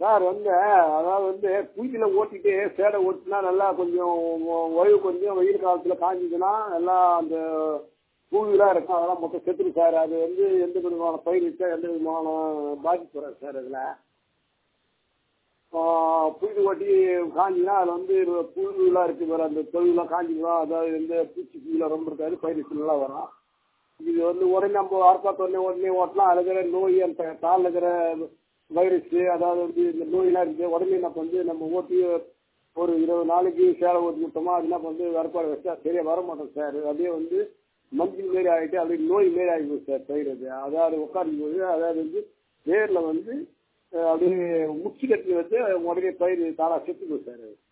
sir வந்து அதாவது வந்து குயில ஓட்டிட்டு சேடை ஓட்டினா நல்லா கொஞ்சம் ஓய்வு கொஞ்சம் வெயில் காலத்தில் காஞ்சிதுன்னா நல்லா அந்த பூவிலாம் இருக்கும் அதெல்லாம் மொத்தம் செத்துரும் சார் அது வந்து எந்த விதமான பயிர் வச்சா எந்த விதமான பாதிப்பு வராது சார் அதில் புழுதி ஓட்டி காஞ்சினா அதில் வந்து புழுலாம் இருக்குது வேறு அந்த தொழிலாம் காஞ்சிக்கலாம் அதாவது எந்த பூச்சி புழுலாம் ரொம்ப இருக்காது பயிர் நல்லா வரும் இது வந்து உடனே நம்ம ஆர்ப்பாட்ட உடனே உடனே ஓட்டலாம் அதில் இருக்கிற நோய் அந்த காலில் இருக்கிற வைரஸ் அதாவது வந்து இந்த நோயெல்லாம் இருக்குது உடனே நம்ம வந்து நம்ம ஓட்டி ஒரு இருபது நாளைக்கு சேலை ஓட்டி விட்டோமா அது என்ன வந்து வரப்பாடு வச்சா சரியாக வர மாட்டோம் சார் அப்படியே வந்து மஞ்சள் மாரி ஆகிட்டு அப்படியே நோய் மாரி ஆகிப்போம் சார் பயிர் அது அதாவது உட்காரும் போது அதாவது வந்து வேரில் வந்து அப்படியே முச்சி கட்டி வந்து உடனே பயிர் தானாக செத்துக்கும் சார்